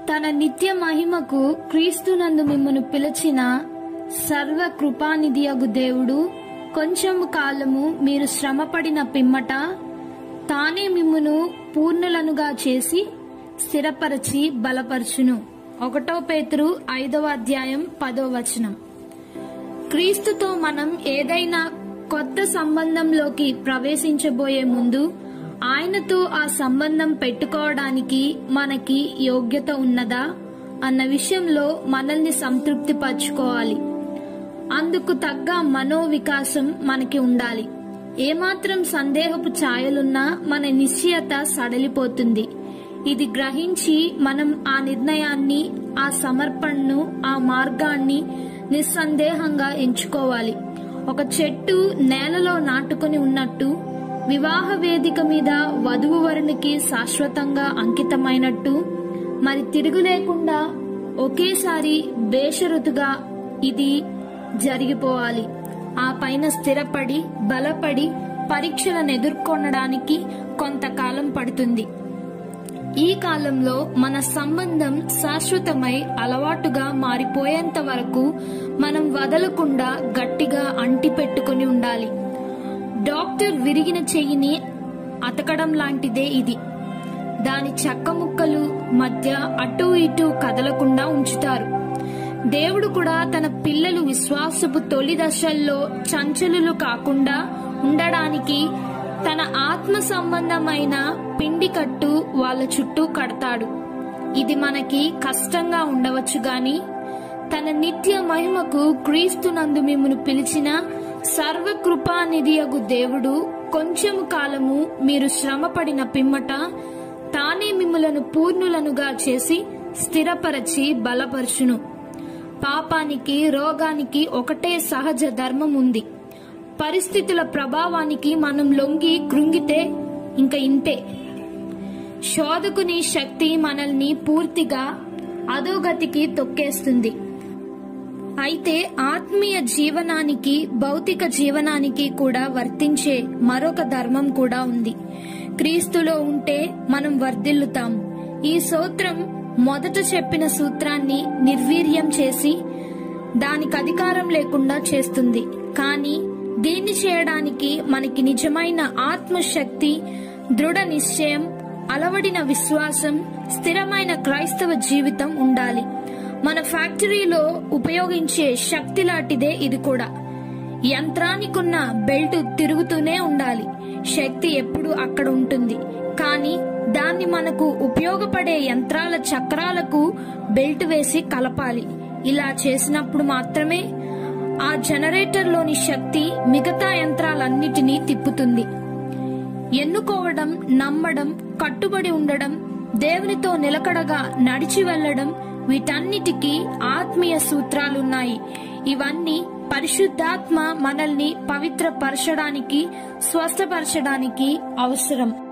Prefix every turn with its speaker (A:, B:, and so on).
A: తన నిత్య మహిమకు క్రీస్తునందు మిమ్మను పిలిచిన సర్వ కృపానిధియగు దేవుడు కొంచెము కాలము మీరు శ్రమపడిన పిమ్మట తానే మిమ్మును పూర్ణులనుగా చేసి స్థిరపరచి బలపరచును ఒకటో పేతురు ఐదవ అధ్యాయం పదో వచనం క్రీస్తుతో మనం ఏదైనా కొత్త సంబంధంలోకి ప్రవేశించబోయే ముందు ఆయనతో ఆ సంబంధం పెట్టుకోవడానికి మనకి యోగ్యత ఉన్నదా అన్న విషయంలో మనల్ని సంతృప్తిపరచుకోవాలి అందుకు తగ్గ మనోవికాసం మనకి ఉండాలి ఏమాత్రం సందేహపు ఛాయలున్నా మన నిశ్చయత సడలిపోతుంది ఇది గ్రహించి మనం ఆ నిర్ణయాన్ని ఆ సమర్పణను ఆ మార్గాన్ని నిస్సందేహంగా ఎంచుకోవాలి ఒక చెట్టు నేలలో నాటుకొని ఉన్నట్టు వివాహ వేదిక మీద వధువు వరునికి శాశ్వతంగా అంకితమైనట్టు మరి తిరుగు లేకుండా ఒకేసారి బేషరుతుగా ఇది జరిగిపోవాలి ఆ పైన స్థిరపడి బలపడి పరీక్షలను ఎదుర్కొనడానికి కొంతకాలం పడుతుంది ఈ కాలంలో మన సంబంధం శాశ్వతమై అలవాటుగా మారిపోయేంత వరకు మనం వదలకుండా గట్టిగా అంటి పెట్టుకుని ఉండాలి డాక్టర్ విరిగిన చెయ్యిని అతకడం లాంటిదే ఇది దాని చెక్క ముక్కలు మధ్య అటు ఇటు కదలకుండా ఉంచుతారు దేవుడు కూడా తన పిల్లలు విశ్వాసపు తొలి దశల్లో చంచలులు కాకుండా ఉండడానికి తన ఆత్మ సంబంధమైన పిండి కట్టు వాళ్ళ చుట్టూ కడతాడు ఇది మనకి కష్టంగా ఉండవచ్చు గాని తన నిత్య మహిమకు క్రీస్తునందు మిమ్మను పిలిచిన సర్వకృపానిధియగు దేవుడు కొంచెము కాలము మీరు శ్రమపడిన పిమ్మట తానే మిమ్ములను పూర్ణులనుగా చేసి స్థిరపరచి బలపరచును పాపానికి రోగానికి ఒకటే సహజ ధర్మం ఉంది పరిస్థితుల ప్రభావానికి మనం లొంగి కృంగితే ఇంక ఇంతే శోధకుని శక్తి మనల్ని పూర్తిగా అధోగతికి తొక్కేస్తుంది అయితే ఆత్మీయ జీవనానికి భౌతిక జీవనానికి కూడా వర్తించే మరొక ధర్మం కూడా ఉంది క్రీస్తులో ఉంటే మనం వర్ధిల్లుతాం ఈ సూత్రం మొదట చెప్పిన సూత్రాన్ని నిర్వీర్యం చేసి దానికి అధికారం లేకుండా చేస్తుంది కానీ దీన్ని చేయడానికి మనకి నిజమైన ఆత్మశక్తి దృఢ నిశ్చయం అలవడిన విశ్వాసం స్థిరమైన క్రైస్తవ జీవితం ఉండాలి మన ఫ్యాక్టరీలో ఉపయోగించే శక్తి లాంటిదే ఇది కూడా యంత్రానికున్న బెల్ట్ తిరుగుతూనే ఉండాలి శక్తి ఎప్పుడు అక్కడ ఉంటుంది కానీ దాన్ని మనకు ఉపయోగపడే యంత్రాల చక్రాలకు బెల్ట్ వేసి కలపాలి ఇలా చేసినప్పుడు మాత్రమే ఆ జనరేటర్లోని శక్తి మిగతా యంత్రాలన్నిటినీ తిప్పుతుంది ఎన్నుకోవడం నమ్మడం కట్టుబడి ఉండడం దేవునితో నిలకడగా నడిచి వెళ్లడం వీటన్నిటికీ ఆత్మీయ సూత్రాలున్నాయి ఇవన్నీ పరిశుద్ధాత్మ మనల్ని పవిత్రపరచడానికి స్వస్థపరచడానికి అవసరం